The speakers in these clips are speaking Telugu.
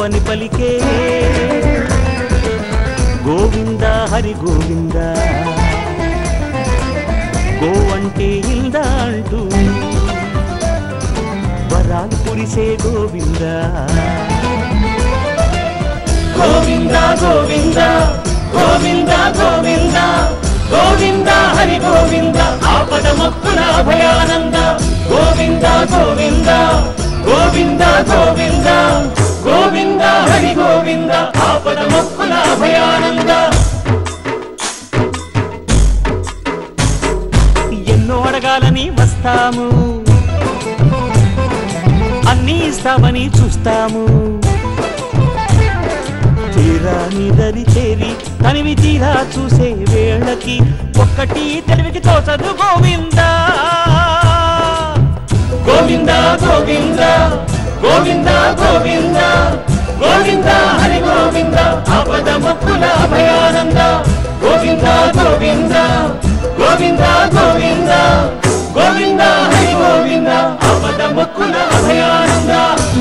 అని పలికే గోవింద హరి గోవింద గో అంటే ఇంద అంటూ వరాలు కురిసే గోవింద గోవింద గోవింద గోవింద గోవింద గోవింద హరి గోవింద ఆపద మొక్కుల అభయానంద గోవింద గోవింద గోవింద గోవింద గోవింద హరి గోవింద ఆపద మొక్కుల అభయానంద ఎన్నో అడగాలని వస్తాము అన్నీ ఇస్తామని చూస్తాము తీరాని దరి చేరి తనివి తీరా చూసే వేళకి ఒక్కటి తెలివికి తోచదు గోవింద గోవింద గోవింద గోవింద గోవింద గోవింద హరి గోవింద ఆపద ముక్కుల అభయానంద గోవింద గోవింద గోవింద గోవింద గోవింద హరి గోవింద ఆపద ముక్కుల అభయానంద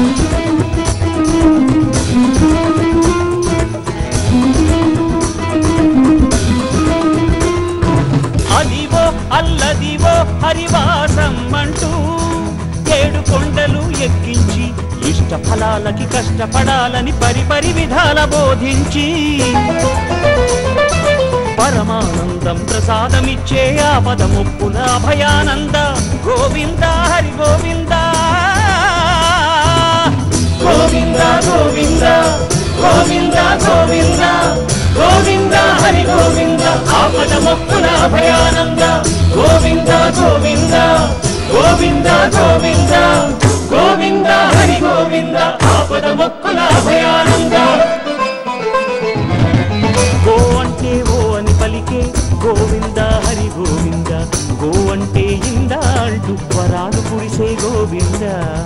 అదివో అల్లదివో హరివాసం అంటూ ఏడు కొండలు ఎక్కించి ఇష్ట ఫలాలకి కష్టపడాలని పరిపరి విధాల బోధించి పరమానందం ప్రసాదమిచ్చే ఆపద ముప్పుల అభయానంద గోవింద హరి గోవింద గోవింద గోవింద గోవింద గోవింద గోవింద హరి గోవింద ఆపద మొక్కుల అభయానంద గోవింద గోవింద గోవింద గోవింద గోవింద హరి గోవింద ఆపద మొక్కుల అభయానంద గో అంటే ఓ అని పలికే గోవింద హరి గోవింద గో అంటే ఇంద అంటూ వరాలు కురిసే గోవింద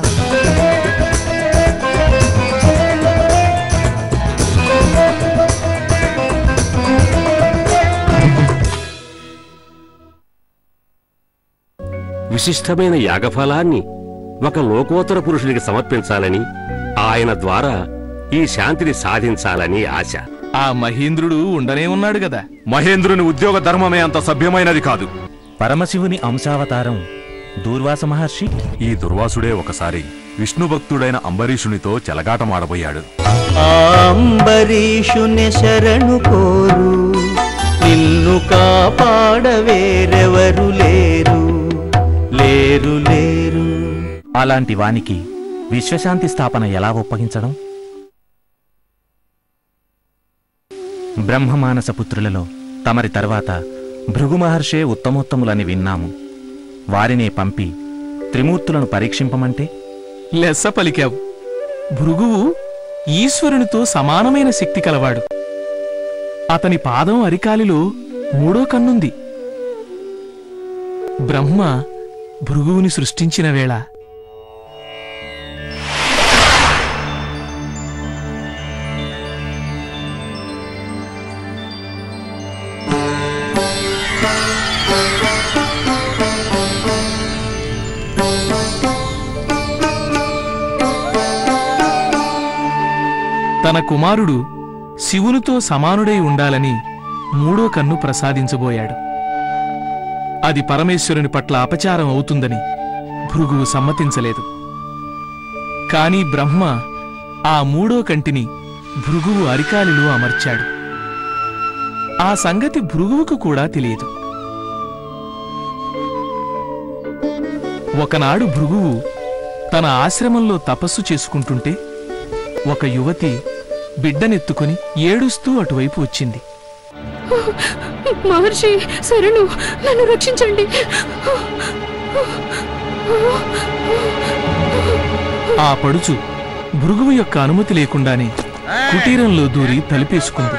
విశిష్టమైన యాగఫలాన్ని ఒక లోకోత్తర పురుషుడికి సమర్పించాలని ఆయన ద్వారా ఈ శాంతిని సాధించాలని ఆశ ఆ మహేంద్రుడు ఉండనే ఉన్నాడు కదా మహేంద్రుని ఉద్యోగ ధర్మమే అంత సభ్యమైనది కాదు పరమశివుని అంశావతారం దూర్వాస మహర్షి ఈ దుర్వాసుడే ఒకసారి విష్ణు భక్తుడైన అంబరీషునితో చెలగాటమాడబోయాడు అంబరీషుని శరణు కోరు నిన్ను కాపాడ వేరెవరు లేరు లేరు లేరు అలాంటి వానికి విశ్వశాంతి స్థాపన ఎలా ఒప్పగించడం బ్రహ్మమానస పుత్రులలో తమరి తర్వాత భృగు మహర్షే ఉత్తమోత్తములని విన్నాము వారినే పంపి త్రిమూర్తులను పరీక్షింపమంటే లెస్స పలికావు భృగువు ఈశ్వరునితో సమానమైన శక్తి కలవాడు అతని పాదం అరికాలిలో మూడో కన్నుంది బ్రహ్మ భృగువుని సృష్టించిన వేళ తన కుమారుడు శివునితో సమానుడై ఉండాలని మూడో కన్ను ప్రసాదించబోయాడు అది పరమేశ్వరుని పట్ల అపచారం అవుతుందని భృగువు సమ్మతించలేదు కాని బ్రహ్మ ఆ మూడో కంటిని భృగువు అరికాలిలో అమర్చాడు ఆ సంగతి భృగువుకు కూడా తెలియదు ఒకనాడు భృగువు తన ఆశ్రమంలో తపస్సు చేసుకుంటుంటే ఒక యువతి బిడ్డనెత్తుకుని ఏడుస్తూ అటువైపు వచ్చింది మహర్షి శరణు నన్ను రక్షించండి ఆ పడుచు భృగువు యొక్క అనుమతి లేకుండానే కుటీరంలో దూరి తలుపేసుకుంది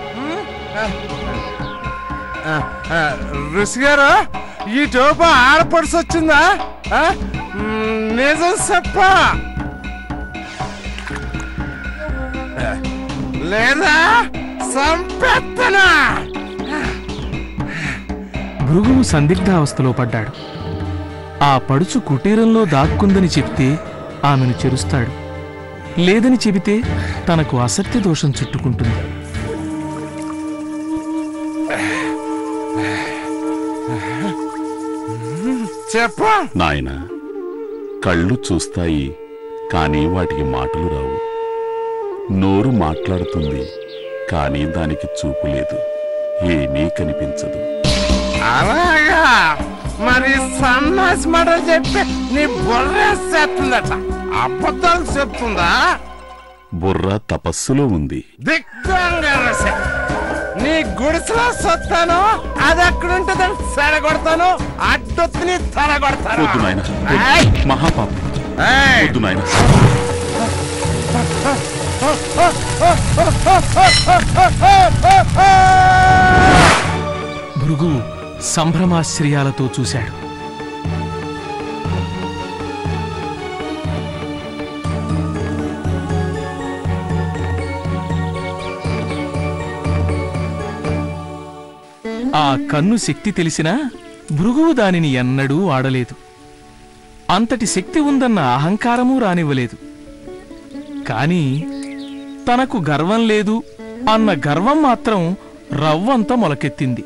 ఋషి గారు ఈ టోప ఆడపడిసి వచ్చిందా ఆ? మ్, నిజం చెప్ప లేదా సంపెత్తనా భృగువు సందిగ్ధావస్థలో పడ్డాడు ఆ పడుచు కుటీరంలో దాక్కుందని చెప్తే ఆమెను చెరుస్తాడు లేదని చెబితే తనకు అసత్య దోషం చుట్టుకుంటుంది చెప్పు నాయన కళ్ళు చూస్తాయి కానీ వాటికి మాటలు రావు నోరు మాట్లాడుతుంది కానీ దానికి చూపు లేదు ఏమీ కనిపించదు అలాగా మరి సన్నాసి మాట చెప్పి నీ బుర్రేసేస్తుందట అబద్ధాలు చెప్తుందా బుర్ర తపస్సులో ఉంది దిగ్గంగా నీ గుడిసెలో సొత్తాను అది ఎక్కడుంటుందని సెడగొడతాను అడ్డొత్తి నీ తలగొడతాను వద్దు నాయన ఏయ్! మహాపాపం ఏయ్! వద్దు నాయన భృగువు సంభ్రమాశ్చర్యాలతో చూశాడు ఆ కన్ను శక్తి తెలిసినా భృగువు దానిని ఎన్నడూ ఆడలేదు అంతటి శక్తి ఉందన్న అహంకారమూ రానివ్వలేదు కాని తనకు గర్వం లేదు అన్న గర్వం మాత్రం రవ్వంత మొలకెత్తింది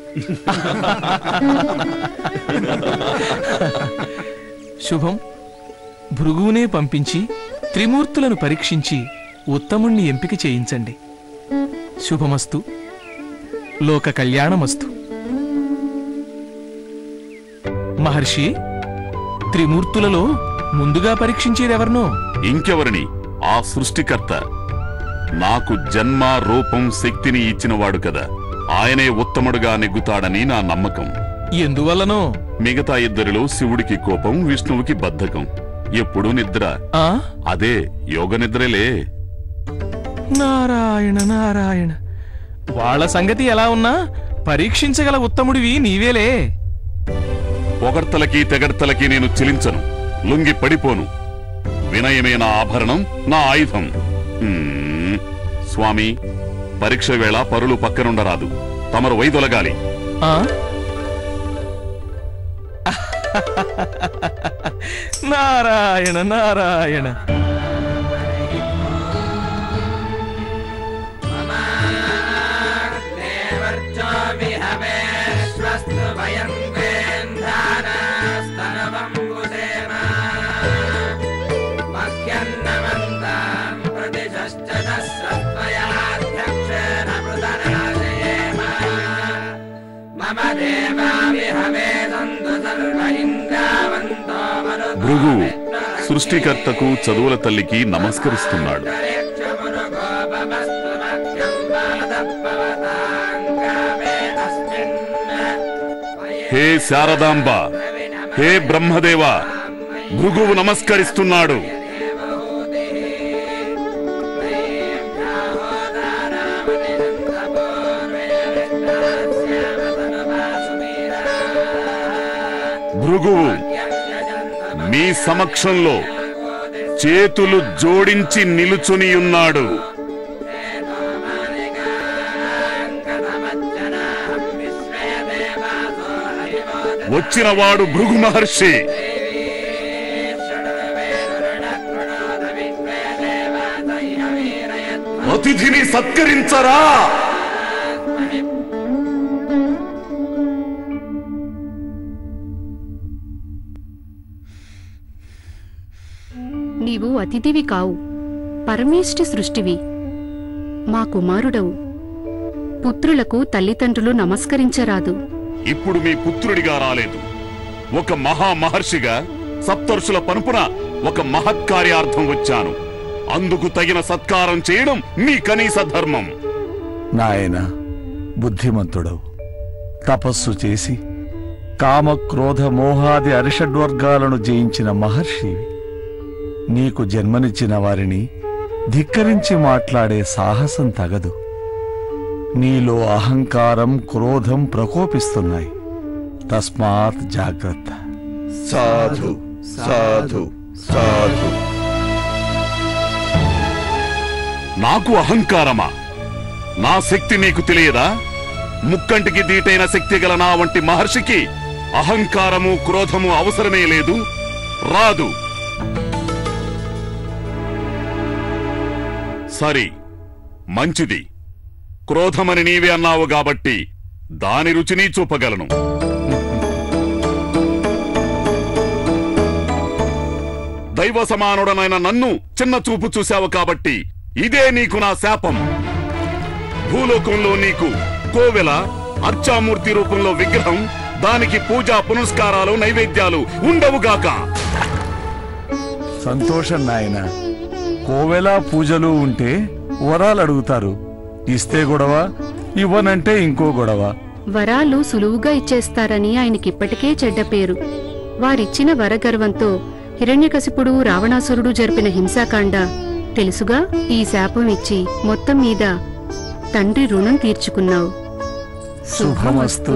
శుభం భృగువునే పంపించి త్రిమూర్తులను పరీక్షించి ఉత్తముణ్ణి ఎంపిక చేయించండి శుభమస్తు లోక కళ్యాణమస్తు మహర్షి త్రిమూర్తులలో ముందుగా పరీక్షించేదెవర్నో ఇంకెవరిని ఆ సృష్టికర్త నాకు జన్మ రూపం శక్తిని ఇచ్చినవాడు కదా ఆయనే ఉత్తముడుగా నెగ్గుతాడని నా నమ్మకం ఎందువల్లనో మిగతా ఇద్దరిలో శివుడికి కోపం విష్ణువుకి బద్ధకం ఎప్పుడు నిద్ర ఆ అదే యోగ నిద్రలే నారాయణ నారాయణ వాళ్ళ సంగతి ఎలా ఉన్నా పరీక్షించగల ఉత్తముడివి నీవేలే పొగడ్తలకి తెగడ్తలకి నేను చెలించను లొంగి పడిపోను వినయమే నా ఆభరణం నా ఆయుధం హ్మ్. స్వామి పరీక్ష వేళ పరులు పక్కనుండరాదు తమరు వైదొలగాలి ఆ నారాయణ నారాయణ భృగు సృష్టికర్తకు చదువుల తల్లికి నమస్కరిస్తున్నాడు హే శారదాంబ హే బ్రహ్మదేవ భృగువు నమస్కరిస్తున్నాడు భృగువు మీ సమక్షంలో చేతులు జోడించి నిలుచునియున్నాడు వచ్చినవాడు భృగు మహర్షి అతిథిని సత్కరించరా నీవు అతిథివి కావు పరమేష్టి సృష్టివి మా కుమారుడవు పుత్రులకు తల్లిదండ్రులు నమస్కరించరాదు ఇప్పుడు మీ పుత్రుడిగా రాలేదు ఒక మహా మహర్షిగా సప్తర్షుల పనుపున ఒక మహత్కార్యార్థం వచ్చాను అందుకు తగిన సత్కారం చేయడం మీ కనీస ధర్మం నాయన బుద్ధిమంతుడవు తపస్సు చేసి కామ క్రోధ మోహాది అరిషడ్వర్గాలను జయించిన మహర్షివి నీకు జన్మనిచ్చిన వారిని ధిక్కరించి మాట్లాడే సాహసం తగదు నీలో అహంకారం క్రోధం ప్రకోపిస్తున్నాయి తస్మాత్ జాగ్రత్త సాధు సాధు సాధు నాకు అహంకారమా నా శక్తి నీకు తెలియదా ముక్కంటికి దీటైన శక్తి గల నా వంటి మహర్షికి అహంకారము క్రోధము అవసరమే లేదు రాదు సరి మంచిది క్రోధమని నీవే అన్నావు కాబట్టి దాని రుచిని చూపగలను దైవ సమానుడనైన నన్ను చిన్న చూపు చూశావు కాబట్టి ఇదే నీకు నా శాపం భూలోకంలో నీకు కోవెల అర్చామూర్తి రూపంలో విగ్రహం దానికి పూజా పునస్కారాలు నైవేద్యాలు ఉండవుగాక సంతోషం నాయన కోవెలా పూజలు ఉంటే వరాలు అడుగుతారు ఇస్తే గొడవ ఇవ్వనంటే ఇంకో గొడవ వరాలు సులువుగా ఇచ్చేస్తారని ఆయనకిప్పటికే చెడ్డ పేరు వారిచ్చిన వరగర్వంతో హిరణ్యకశిపుడు రావణాసురుడు జరిపిన హింసాకాండ తెలుసుగా ఈ శాపం ఇచ్చి మొత్తం మీద తండ్రి రుణం తీర్చుకున్నావు శుభమస్తు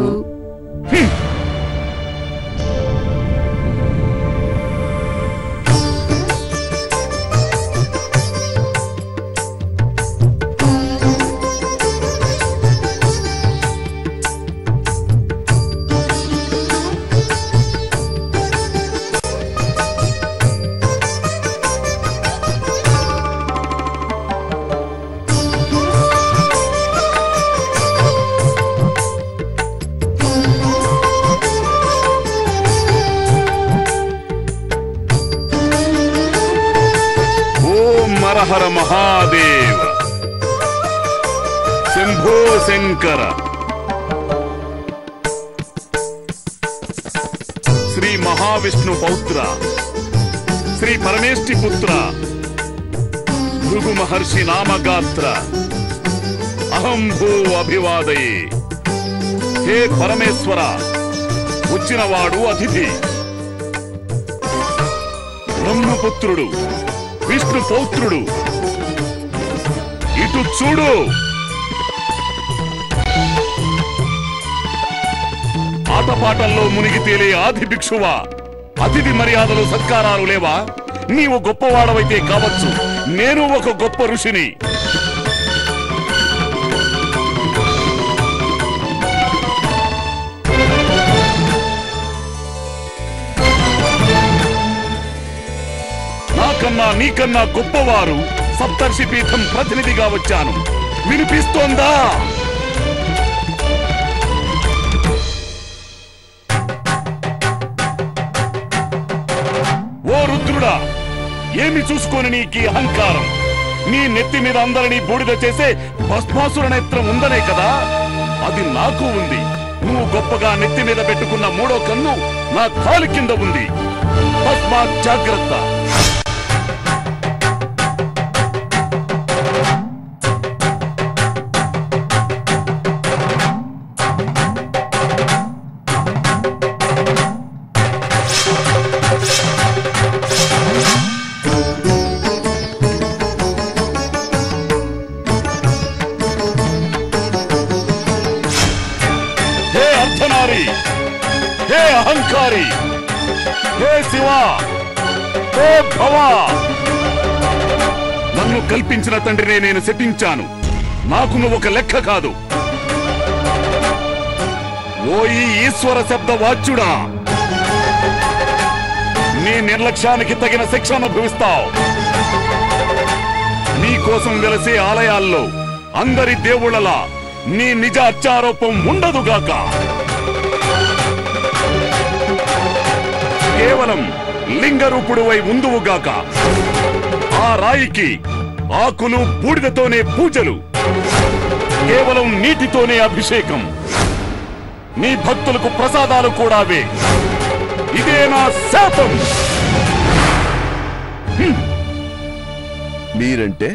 ఓం మరహర మహాదేవ శంభో శంకర శ్రీ మహావిష్ణు పౌత్ర శ్రీ పరమేష్టి పుత్ర భృగు మహర్షి నామగాత్ర అహం భూ అభివాదయే హే పరమేశ్వర వచ్చినవాడు అతిథి బ్రహ్మపుత్రుడు విష్ణు పౌత్రుడు ఇటు చూడు ఆటపాటల్లో మునిగి తేలే ఆది భిక్షువా అతిథి మర్యాదలు సత్కారాలు లేవా నీవు గొప్పవాడవైతే కావచ్చు నేను ఒక గొప్ప ఋషిని నాకన్నా నీకన్నా గొప్పవారు సప్తర్షి పీఠం ప్రతినిధిగా వచ్చాను వినిపిస్తోందా ఓ రుద్రుడా ఏమి చూసుకొని నీకీ అహంకారం నీ నెత్తి మీద అందరినీ బూడిద చేసే భస్మాసుర నేత్రం ఉందనే కదా అది నాకు ఉంది నువ్వు గొప్పగా నెత్తి మీద పెట్టుకున్న మూడో కన్ను నా కాలు కింద ఉంది భస్మా జాగ్రత్త హే అర్ధనారి హే అహంకారి హే శివ హే భవ నన్ను కల్పించిన తండ్రినే నేను శపించాను నాకు నువ్వు ఒక లెక్క కాదు ఓ ఈ ఈశ్వర శబ్ద వాచ్యుడా నీ నిర్లక్ష్యానికి తగిన శిక్ష అనుభవిస్తావు నీ కోసం వెలసే ఆలయాల్లో అందరి దేవుళ్ళలా నీ నిజ అత్యారోపం ఉండదుగాక కేవలం లింగరూపుడువై ఉందువుగాక ఆ రాయికి ఆకులు బూడిదతోనే పూజలు కేవలం నీటితోనే అభిషేకం నీ భక్తులకు ప్రసాదాలు కూడావే ఇదే నా శాపం మీరంటే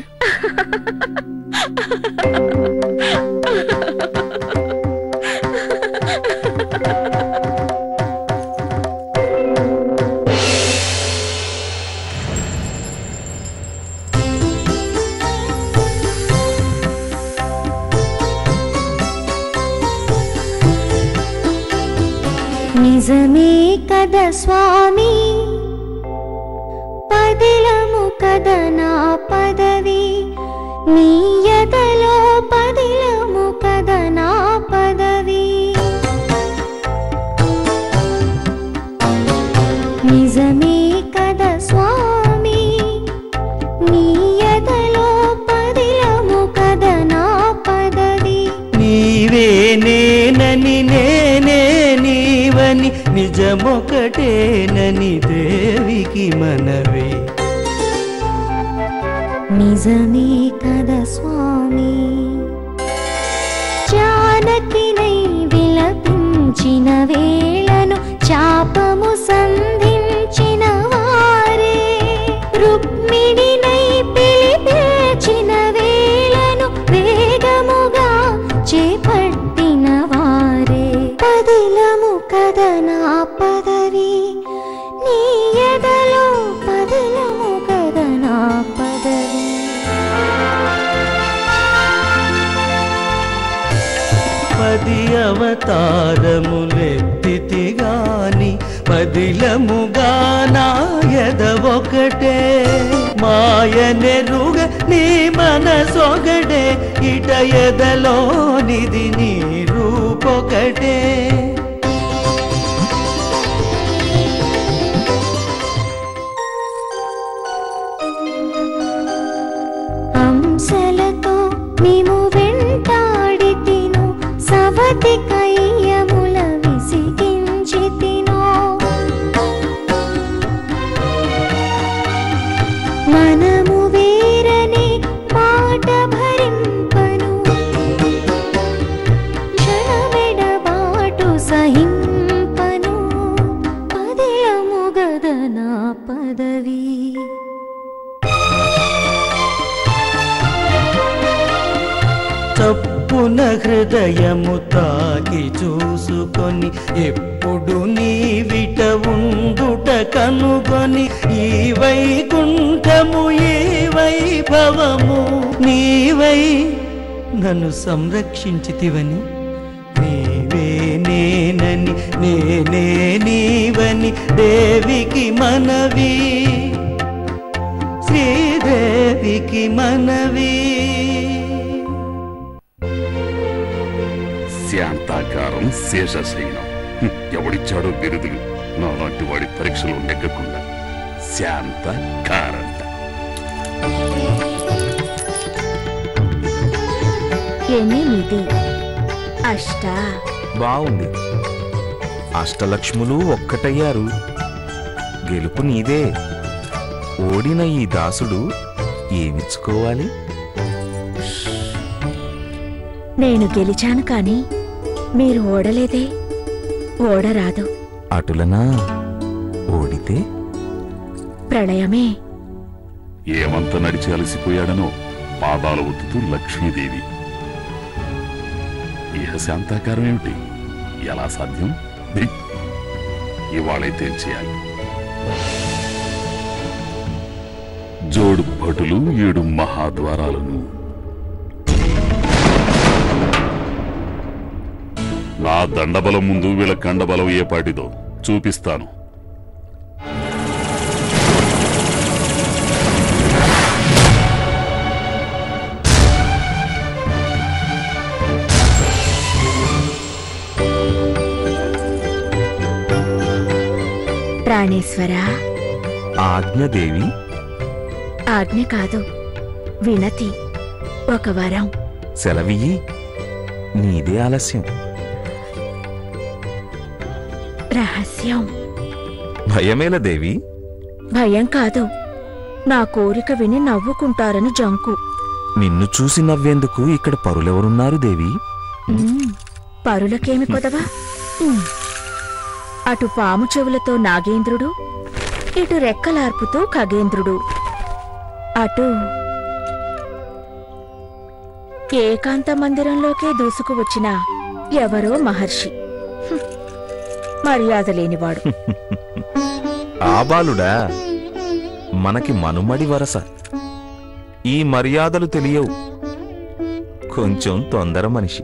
నిజమే కద స్వామి పదిలము కద నా పదవి నీ ఎదలో పదిలము కద నా పదవి నిజమే కద స్వామి నీ ఎదలో పది నేనే నీవని నిజమొకటేనని దేవికి మనవే నిజమే కదా స్వామి జానకినై విలపించిన వేళను చాపము సంధించిన వారే రుక్మిణినై పిలిపించిన వేళను వేగముగా చేపట్టిన వారే పదిలము కదనా పదవి నీ ఎదలో పదిలము కదనా పదవి పది అవతారములెత్తితి గాని పదిలముగా నాయద ఒకటే మాయనెరుగ నీ మనసొగడే ఇట ఎదలోనిది నీ రూపొకటే అంశలతో మేము వెంటాడి తిను సవతి కయ్యముల విసిగించి తిను మనము వేరని మాట భరింపను క్షణమెడబాటు సహింపను పదయము గదనా పదవి చప్పున హృదయము తాకి చూసుకొని ఎప్పుడు నీవిట ఉండుట కనుగొని ఈ వైకుంఠము ఈ వైభవము నీవై నన్ను సంరక్షించితివని నీవే నేనని నేనే నీవని దేవికి మనవి శ్రీదేవికి మనవి శాంతాకారం శేషశయనం హ్మ్, ఎవడిచ్చాడో బిరుదులు నాలాంటి వాడి పరీక్షలు నెగ్గకుండా శాంతకారంట ఎనిమిది అష్ట బావుంది అష్టలక్ష్ములు ఒక్కటయ్యారు గెలుపు నీదే ఓడిన ఈ దాసుడు ఏమిచ్చుకోవాలి నేను గెలిచాను కాని మీరు ఓడలేదే ఓడరాదు అటులనా ఓడితే ప్రళయమే ఏమంత నడిచి అలసిపోయాడనో పాదాలు ఒత్తుతూ లక్ష్మీదేవి ఇహ శాంతాకారం ఏమిటి ఎలా సాధ్యం దియ్. ఇవాళైతే చేయాలి జోడు భటులు ఏడు మహాద్వారాలను నా దండబలం ముందు వీళ్ళ కండబలం ఏ పాటిదో చూపిస్తాను ప్రాణేశ్వరా ఆజ్ఞదేవి ఆజ్ఞ కాదు వినతి ఒక వరం సెలవియ్యి నీదే ఆలస్యం రహస్యం భయమేల దేవి భయం కాదు నా కోరిక విని నవ్వుకుంటారని జంకు నిన్ను చూసి నవ్వేందుకు ఇక్కడ పరులెవరున్నారు దేవి ఉమ్, పరులకేమి కొదవా ఉమ్. అటు పాము చెవులతో నాగేంద్రుడు ఇటు రెక్కలార్పుతూ ఖగేంద్రుడు అటు ఏకాంత మందిరంలోకే దూసుకు వచ్చిన ఎవరో మహర్షి హ్మ్. మర్యాద లేనివాడు ఆ బాలుడా మనకి మనుమడి వరస ఈ మర్యాదలు తెలియవు కొంచెం తొందర మనిషి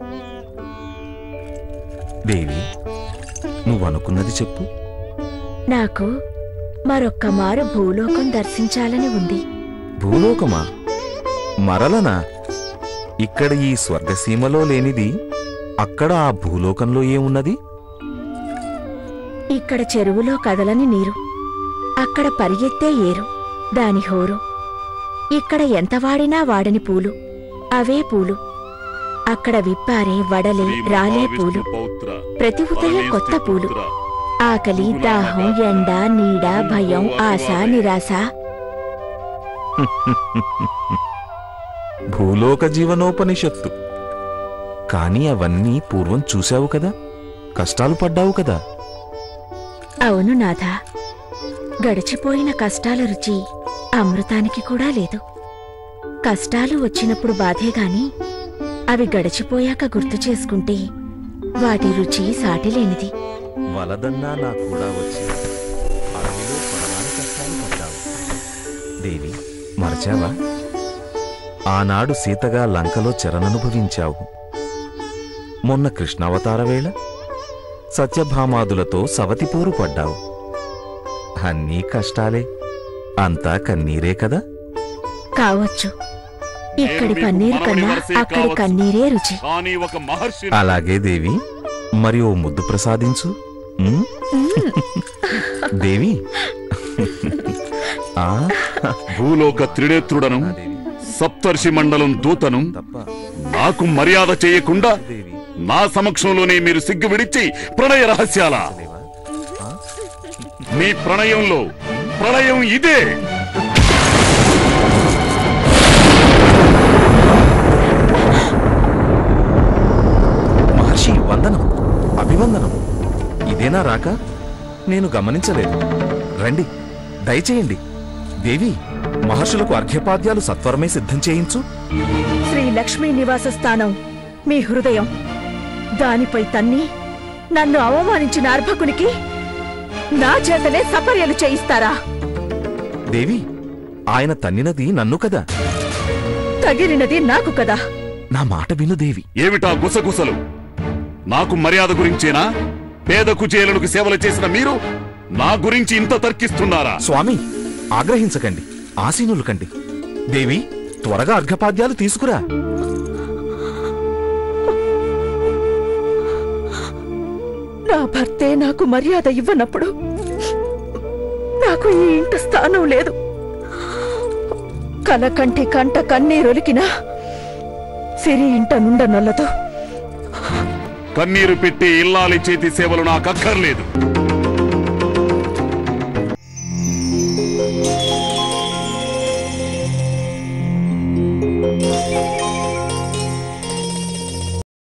దేవి నువ్వనుకున్నది చెప్పు నాకు మరొక్క మారు భూలోకం దర్శించాలని ఉంది భూలోకమా మరలనా ఇక్కడ ఈ స్వర్గసీమలో లేనిది అక్కడ ఆ భూలోకంలో ఏమున్నది ఇక్కడ చెరువులో కదలని నీరు అక్కడ పరిగెత్తే ఏరు దాని హోరు ఇక్కడ ఎంత వాడినా వాడని పూలు అవే పూలు అక్కడ విప్పారే వడలే రాలే పూలు ప్రతి ఉదయం కొత్త పూలు ఆకలి దాహం ఎండ నీడ భయం ఆశ నిరాశ భూలోక జీవనోపనిషత్తు కాని అవన్నీ పూర్వం చూశావు కదా కష్టాలు పడ్డావు కదా అవును నాథ గడిచిపోయిన కష్టాల రుచి అమృతానికి కూడా లేదు కష్టాలు వచ్చినప్పుడు బాధే గాని అవి గడిచిపోయాక గుర్తు చేసుకుంటే వాటి రుచి సాటిలేనిది వలదన్నా నా కూడా వచ్చి అడవిలో పడరాని కష్టాలు పడ్డావు దేవి మరచావా ఆనాడు సీతగా లంకలో చెరననుభవించావు మొన్న కృష్ణావతార వేళ సత్యభామాదులతో సవతిపోరు పడ్డావు అన్నీ కష్టాలే అంతా కన్నీరే కదా కావచ్చు ఇక్కడి పన్నీరు కన్నా అక్కడి కన్నీరే రుచి కానీ ఒక మహర్షి అలాగే దేవి మరి ఓ ముద్దు ప్రసాదించు ఉమ్? దేవి ఆ భూలోక త్రినేత్రుడను సప్తర్షి మండలం దూతను నాకు మర్యాద చేయకుండా నా సమక్షంలోనే మీరు సిగ్గు విడిచి ప్రణయ రహస్యాల మీ ప్రణయంలో ప్రళయం ఇదే మహర్షి వందనం అభివందనం ఇదేనా రాక నేను గమనించలేదు రండి దయచేయండి దేవి మహర్షులకు అర్ఘ్యపాద్యాలు సత్వరమే సిద్ధం చేయించు శ్రీ లక్ష్మీ నివాస స్థానం మీ హృదయం దానిపై తన్ని నన్ను అవమానించిన అర్భకునికి నా చేతనే సపర్యలు చేయిస్తారా దేవి ఆయన తన్నినది నన్ను కదా తగిలినది నాకు కదా నా మాట విను దేవి ఏమిటా గుసగుసలు నాకు మర్యాద గురించేనా పేద కుచేలులకు సేవలు చేసిన మీరు నా గురించి ఇంత తర్కిస్తున్నారా స్వామి ఆగ్రహించకండి ఆసీనులు కండి దేవి త్వరగా అర్ఘపాద్యాలు తీసుకురా నా భర్తే నాకు మర్యాద ఇవ్వనప్పుడు నాకు ఈ ఇంట స్థానం లేదు కల కంటి కంట కన్నీరొలికినా సిరి ఇంట నుండనొల్లదు కన్నీరు పెట్టి ఇల్లాలి చేతి సేవలు నాకు అక్కర్లేదు